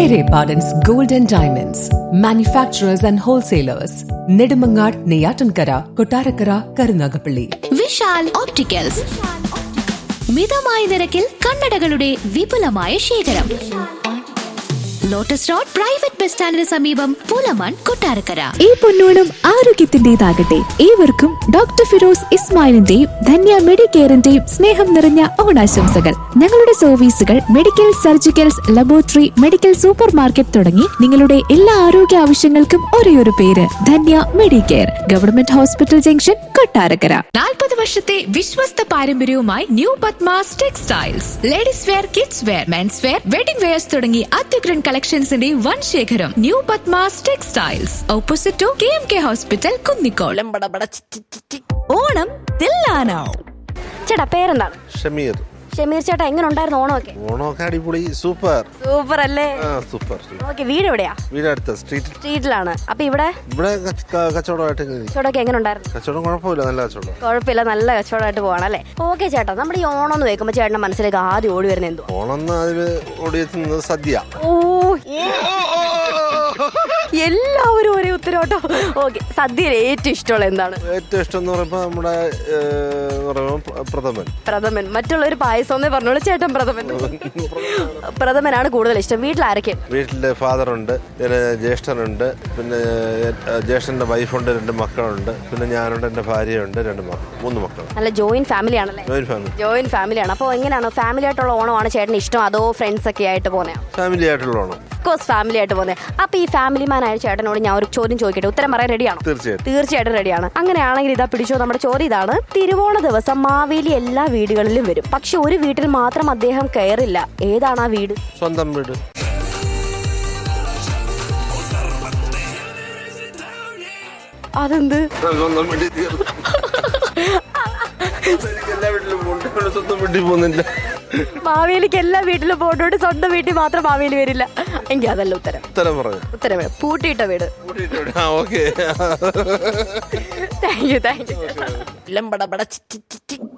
Pere Pardon's Gold and Diamonds, manufacturers and wholesalers, Nedumangad, Neyatankara, Kotarakara, Karunagapalli. Vishal opticals മിതമായ നിരക്കിൽ കണ്ണടകളുടെ വിപുലമായ ശേഖരം ലോട്ടസ് റോഡ് പ്രൈവറ്റ് ബസ് സ്റ്റാൻഡിന് സമീപം പൂലമാൻ കൊട്ടാരക്കര ഈ പൊന്നോണം ആരോഗ്യത്തിന്റേതാകട്ടെ ഏവർക്കും ഡോക്ടർ ഫിറോസ് ഇസ്മായിലിന്റെയും ധന്യ മെഡിക്കെയറിന്റെയും സ്നേഹം നിറഞ്ഞ ഓണാശംസകൾ ഞങ്ങളുടെ സർവീസുകൾ medical surgicals laboratory medical super market തുടങ്ങി നിങ്ങളുടെ എല്ലാ ആരോഗ്യ ആവശ്യങ്ങൾക്കും ഒരേയൊരു പേര് Dhanya Medicare government hospital junction Kottarakkara നാൽപ്പത് വർഷത്തെ വിശ്വസ്ത പാരമ്പര്യവുമായി new Padmas textiles ladies wear kids wear men's wear wedding wears തുടങ്ങി അത്യുഗ്രൻ കളക്ഷൻസിന്റെ വൻ ശേഖരം new Padmas textiles opposite to K M K hospital Kunnicode Onam തില്ലാനോ ചേട്ടാ പേരെന്താണ് ഷമീർ ഷമീർ ചേട്ടാ എങ്ങനെ ഉണ്ടായിരുന്നു ഓണമൊക്കെ ഓണമൊക്കെ അടിപൊളി സൂപ്പർ സൂപ്പർ അല്ലേ ആ സൂപ്പർ സൂപ്പർ. ഓക്കെ വീട് എവിടെയാ വീട് അടുത്ത സ്ട്രീറ്റ് സ്ട്രീറ്റിലാണ് അപ്പൊ ഇവിടെ ഇവിടെ കച്ച- ക- കച്ചവടമായിട്ട് ഇങ്ങനെ ഇരിക്കും. കച്ചവടമൊക്കെ എങ്ങനെ ഉണ്ടായിരുന്നു കച്ചവടം കുഴപ്പമില്ല നല്ല കച്ചവടം കുഴപ്പമില്ല നല്ല കച്ചവടമായിട്ട് പോവാണ് അല്ലേ ഓക്കെ ചേട്ടാ നമ്മുടെ ഈ ഓണം എന്ന് വെക്കുമ്പോൾ ചേട്ടന്റെ മനസ്സിലേക്ക് ആദ്യം ഓടി വരുന്നത് എന്തോ ഓണം എന്ന് അതിൽ ഓടിയെത്തുന്നത് സദ്യ ഓ എല്ലാവരും ഒരേ ഉത്തരവാട്ടോ ഓക്കെ സദ്യയിൽ ഏറ്റവും ഇഷ്ടമുള്ള എന്താണ് ഏറ്റവും ഇഷ്ടം എന്ന് പറയുമ്പോൾ നമ്മുടെ ഏഹ്, എന്ന് പറയുമ്പോൾ പ്ര- പ്രഥമൻ പ്രഥമൻ മറ്റുള്ളവർ പായസം എന്നേ പറഞ്ഞോളൂ ചേട്ടൻ പ്രഥമൻ പ്രഥമനാണ് കൂടുതൽ ഇഷ്ടം വീട്ടിൽ ആരൊക്കെ വീട്ടിലെ ഫാദറുണ്ട് പിന്നെ ജ്യേഷ്ഠനുണ്ട് പിന്നെ ഏഹ്, ജ്യേഷ്ഠന്റെ വൈഫുണ്ട് രണ്ട് മക്കളുണ്ട് പിന്നെ ഞാനുണ്ട് എൻ്റെ ഭാര്യയുണ്ട് രണ്ട് മക്കൾ മൂന്ന് മക്കൾ നല്ല ജോയിന്റ് ഫാമിലി ആണല്ലേ ജോയിൻ ഫാമിലി ജോയിന്റ് ഫാമിലിയാണ് അപ്പോൾ എങ്ങനെയാണ് ഫാമിലി ആയിട്ടുള്ള ഓണമാണ് ചേട്ടന് ഇഷ്ടം അതോ ഫ്രണ്ട്സ് ഒക്കെ ആയിട്ട് പോകുന്നത് ഫാമിലി ആയിട്ടുള്ള ഓണം കോഴ്സ് ഫാമിലി ആയിട്ട് പോകുന്നത് അപ്പൊ ഈ ഫാമിലി മാൻ ആയ ചേട്ടനോട് ഞാൻ ഒരു ചോദ്യം ചോദിക്കട്ടെ ഉത്തരം പറയാൻ റെഡിയാണോ തീർച്ചയായിട്ടും തീർച്ചയായിട്ടും റെഡിയാണ് അങ്ങനെയാണെങ്കിൽ ഇതാ പിടിച്ചോ നമ്മുടെ ചോദ്യം ഇതാണ് തിരുവോണ ദിവസം മാവേലി എല്ലാ വീടുകളിലും വരും പക്ഷെ ഒരു വീട്ടിൽ മാത്രം അദ്ദേഹം കയറില്ല ഏതാണ് ആ വീട് സ്വന്തം വീട് അതെന്ത് സ്വന്തം വീട്ടിൽ തീർന്നു. എനിക്ക് എല്ലാ വീട്ടിലും പോകണ്ട ഇവിടെ സ്വന്തം വീട്ടിൽ പോകുന്നില്ല മാവേലിക്ക് എല്ലാ വീട്ടിലും പോകണ്ടോണ്ട് സ്വന്തം വീട്ടിൽ മാത്രം മാവേലി വരില്ല എങ്കിൽ അതല്ല ഉത്തരം ഉത്തരം പറഞ്ഞു ഉത്തരം പൂട്ടിയിട്ട വീട് ആ okay thank you thank you ലംബട ബട ചി ചി ചി ചി